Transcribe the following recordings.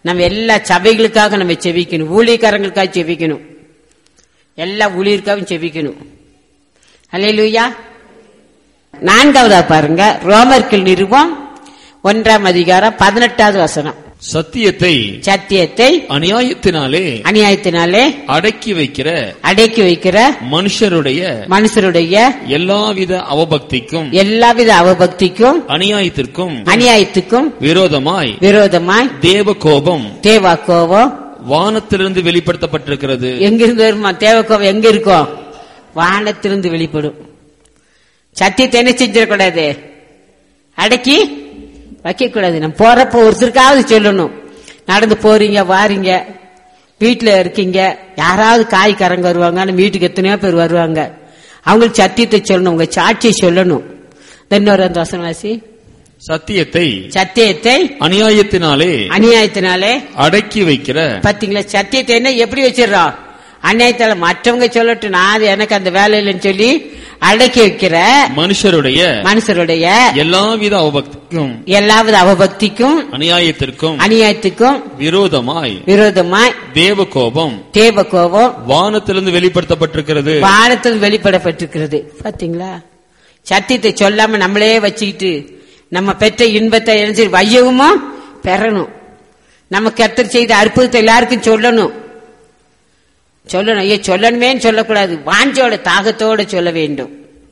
நம்ம எல்லா சபைகளுக்காக நம்ம செவிக்கணும் ஊழியக்காரங்களுக்காக செவிக்கணும் எல்லா ஊழியருக்காகவும் செவிக்கணும் அல்லேலூயா நான்காவதா பாருங்க ரோமர்கள் நிறுவம் ஒன்றாம் அதிகாரம் பதினெட்டாவது வசனம் சத்தியத்தை சத்தியத்தை அநியாயத்தினாலே அநியாயத்தினாலே அடக்கி வைக்கிற அடக்கி வைக்கிற மனுஷருடைய மனுஷருடைய எல்லாவித அவபக்திக்கும் எல்லாவித அவபக்திக்கும் அநியாயத்திற்கும் அநியாயத்துக்கும் விரோதமாய் விரோதமாய் தேவ கோபம் தேவா கோபம் வானத்திலிருந்து வெளிப்படுத்தப்பட்டிருக்கிறது எங்கிருந்து வருமா தேவக்கோபம் எங்க இருக்கும் வானத்திலிருந்து வெளிப்படும் சத்தியத்தை என்ன செஞ்சிடக்கூடாது அடக்கி வைக்க கூடாது நம்ம போறப்ப ஒருத்தருக்காவது சொல்லணும் நடந்து போறீங்க வாரீங்க வீட்டுல இருக்கீங்க யாராவது காய்காரங்க வருவாங்க ஆனா வீட்டுக்கு எத்தனையோ பேர் வருவாங்க அவங்களுக்கு சத்தியத்தை சொல்லணும் உங்க சாட்சியை சொல்லணும் இன்னொரு அந்த வசனவாசி சத்தியத்தை சத்தியத்தை அநியாயத்தினாலே அநியாயத்தினாலே அடக்கி வைக்கிற பாத்தீங்களா சத்தியத்தை என்ன எப்படி வச்சிடறோம் அநியாயத்தால மற்றவங்க சொல்லட்டும் நான் அது எனக்கு அந்த வேலை இல்லைன்னு சொல்லி அடக்கி வைக்கிற மனுஷருடைய மனுஷருடைய எல்லாவித அவபக்திக்கும் எல்லாவது அவபக்திக்கும் அநியாயத்திற்கும் அநியாயத்துக்கும் விரோதமாய் விரோதமாய் தேவ கோபம் தேவ கோபம் வானத்திலிருந்து வெளிப்படுத்தப்பட்டிருக்கிறது வானத்தில் வெளிப்படப்பட்டிருக்கிறது பாத்தீங்களா சத்தியத்தை சொல்லாம நம்மளே வச்சுக்கிட்டு நம்ம பெற்ற இன்பத்தை எழுதி வையவுமா பெறணும் நம்ம கத்தர் செய்த அற்புதத்தை எல்லாருக்கும் சொல்லணும் சொல்லணும் ஐயோ சொல்லணுமேன்னு சொல்லக்கூடாது வாஞ்சோட தாகத்தோட சொல்ல வேண்டும்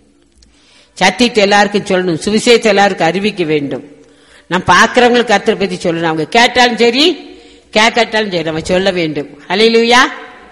சத்தியத்தை எல்லாருக்கும் சொல்லணும் சுவிசேஷத்தை எல்லாருக்கும் அறிவிக்க வேண்டும் நம்ம பார்க்கறவங்களுக்கு கத்தரை பத்தி சொல்லணும் அவங்க கேட்டாலும் சரி கேட்காட்டாலும் சரி நம்ம சொல்ல வேண்டும் அலையிலுயா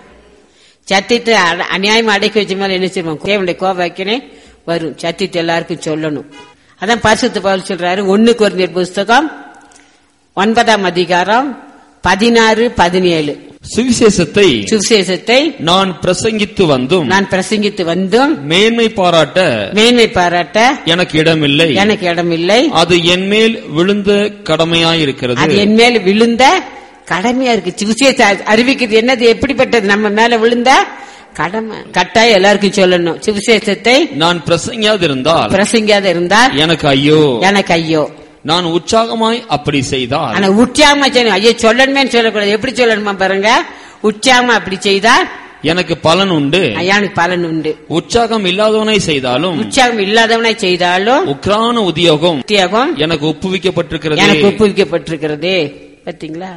சத்தியத்தை அட- அநியாயமா அடக்கி வச்ச மேல என்ன செய்வோம் தேவனுடைய கோபாக்கினே வரும் சத்தியத்தை எல்லாருக்கும் சொல்லணும் அதான் பரிசுத்த பவுல் சொல்றாரு ஒன்னு குறைந்த புஸ்தகம் ஒன்பதாம் அதிகாரம் பதினாறு பதினேழு சுவிசேஷத்தை சுவிசேஷத்தை நான் பிரசங்கித்து வந்தும் நான் பிரசங்கித்து வந்தும் மேன்மை பாராட்ட மேன்மை பாராட்ட எனக்கு இடமில்லை எனக்கு இடமில்லை அது என் மேல் விழுந்த கடமையாயிருக்கிறது அது என் மேல விழுந்த கடமையா இருக்கு சுவிசேஷ அறிவிக்கிறது என்னது எப்படிப்பட்டது நம்ம மேல விழுந்த கடமை கட்டாயம் எல்லாருக்கும் சொல்லணும் சுவிசேஷத்தை நான் பிரசங்கியாதிருந்தால் பிரசங்கியாத இருந்தால் எனக்கு ஐயோ எனக்கு ஐயோ நான் உற்சாகமாய் அப்படி செய்தால் ஆனா உற்சாகமா செய்யணும் ஐயோ சொல்லணுமே சொல்லக்கூடாது எப்படி சொல்லணுமா பாருங்க உற்சாகமா அப்படி செய்தா எனக்கு பலன் உண்டு ஐயானுக்கு பலன் உண்டு உற்சாகம் இல்லாதவனை செய்தாலும் உற்சாகம் இல்லாதவனை செய்தாலும் உக்ரான உத்தியோகம் உத்தியோகம் எனக்கு ஒப்புவிக்கப்பட்டிருக்கிறது எனக்கு ஒப்புவிக்கப்பட்டிருக்கிறது பாத்தீங்களா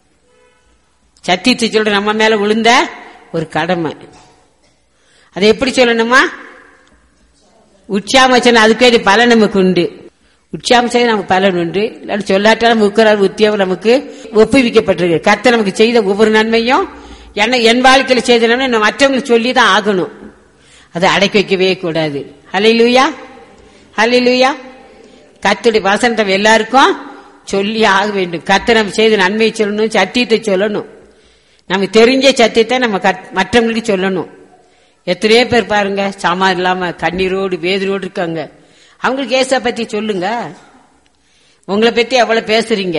சத்தியத்தை சொல்ற நம்ம மேல விழுந்த ஒரு கடமை அதை எப்படி சொல்லணுமா உற்சாகம் சொன்னா அதுக்கே பலன் நமக்கு உண்டு உற்சாகம் செய்ய நமக்கு பலன் உண்டு இல்லாட்டி சொல்லாட்டாலும் உக்கிறார் உத்தியோகம் நமக்கு ஒப்புவிக்கப்பட்டிருக்கு கர்த்தர் நமக்கு செய்த ஒவ்வொரு நன்மையும் என்ன என் வாழ்க்கையில செய்த நன்மை நான் மற்றவங்களுக்கு சொல்லி தான் ஆகணும் அதை அடக்கி வைக்கவே கூடாது ஹalleluya ஹalleluya கர்த்தருடைய வசனத்தை எல்லாருக்கும் சொல்லி ஆக வேண்டும் கர்த்தர் நம்ம செய்த நன்மையை சொல்லணும் சத்தியத்தை சொல்லணும் நமக்கு தெரிஞ்ச சத்தியத்தை நம்ம கத்- மற்றவங்களுக்கு சொல்லணும் எத்தனையோ பேர் பாருங்க சாமா இல்லாம கண்ணீரோடு வேதரோடு இருக்காங்க அவங்களுக்கு ஏசா பத்தி சொல்லுங்க உங்களை பத்தி எவ்வளவு பேசுறீங்க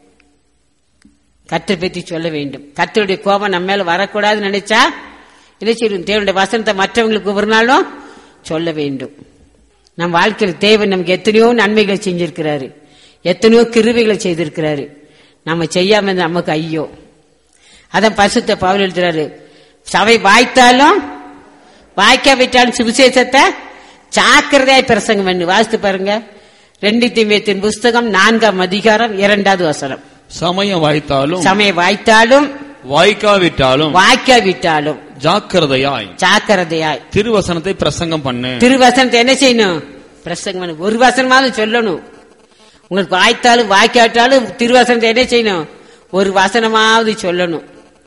கர்த்தர் பத்தி சொல்ல வேண்டும் கர்த்தருடைய கோபம் நம்ம மேல வரக்கூடாதுன்னு நினைச்சா இல்லை செய்யும் தேவனுடைய வசனத்தை மற்றவங்களுக்கு ஒரு நாளும் சொல்ல வேண்டும் நம் வாழ்க்கையில் தேவன் நமக்கு எத்தனையோ நன்மைகளை செஞ்சிருக்கிறாரு எத்தனையோ கிருவைகளை செய்திருக்கிறாரு நம்ம செய்யாம இருந்தா நமக்கு ஐயோ அதான் பசுத்த பவுல் எழுதுறாரு சபை வாய்த்தாலும் வாய்க்காவிட்டாலும் சுவிசேஷத்தை ஜாக்கிரதையாய் பிரசங்கம் பண்ணு வாசித்து பாருங்க ரெண்டு திமியத்தின் புஸ்தகம் நான்காம் அதிகாரம் இரண்டாவது வசனம் சமயம் வாய்த்தாலும் சமயம் வாய்த்தாலும் வாய்க்காவிட்டாலும் வாய்க்காவிட்டாலும் ஜாக்கிரதையாய் ஜாக்கிரதையாய் திருவசனத்தை பிரசங்கம் பண்ணு திருவசனத்தை என்ன செய்யணும் பிரசங்கம் பண்ணு. ஒரு வசனமாவது சொல்லணும் உங்களுக்கு வாய்த்தாலும் வாய்க்காட்டாலும் திருவசனத்தை என்ன செய்யணும் ஒரு வசனமாவது சொல்லணும்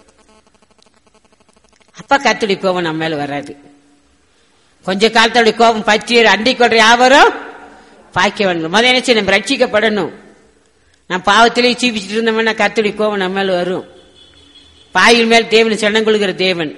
அப்ப கத்துடைய கோபம் நம்ம மேல வராது கொஞ்ச காலத்தோடைய கோபம் பற்றி அண்டி கொன்ற யாவரும் பாய்க்க வேண்டும் முதல்ல என்ன செய்யணும் நம்ம ரட்சிக்கப்படணும் நான் பாவத்திலேயே சீபிச்சுட்டு இருந்தோம்னா கத்துடைய கோபம் நம்ம மேல வரும் பாயில் மேல் தேவன் சரணம் கொள்கிற தேவன்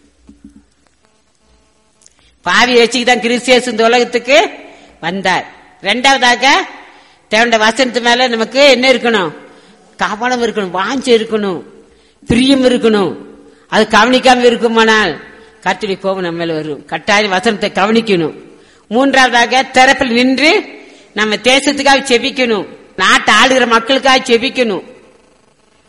பாவி ரசிக்கு தான் கிறிஸ்தியஸ் இந்த உலகத்துக்கு வந்தார் ரெண்டாவதாக தேவண்ட வசனத்து மேல நமக்கு என்ன இருக்கணும் கவனம் இருக்கணும் வாஞ்ச இருக்கணும் பிரியம் இருக்கணும் அது கவனிக்காம இருக்குமானால் கர்த்தருடைய கோபம் நம்ம மேல வரும் கட்டாயம் வசனத்தை கவனிக்கணும் மூன்றாவதாக திறப்பில் நின்று நம்ம தேசத்துக்காக செபிக்கணும் நாட்டை ஆளுகிற மக்களுக்காக செபிக்கணும்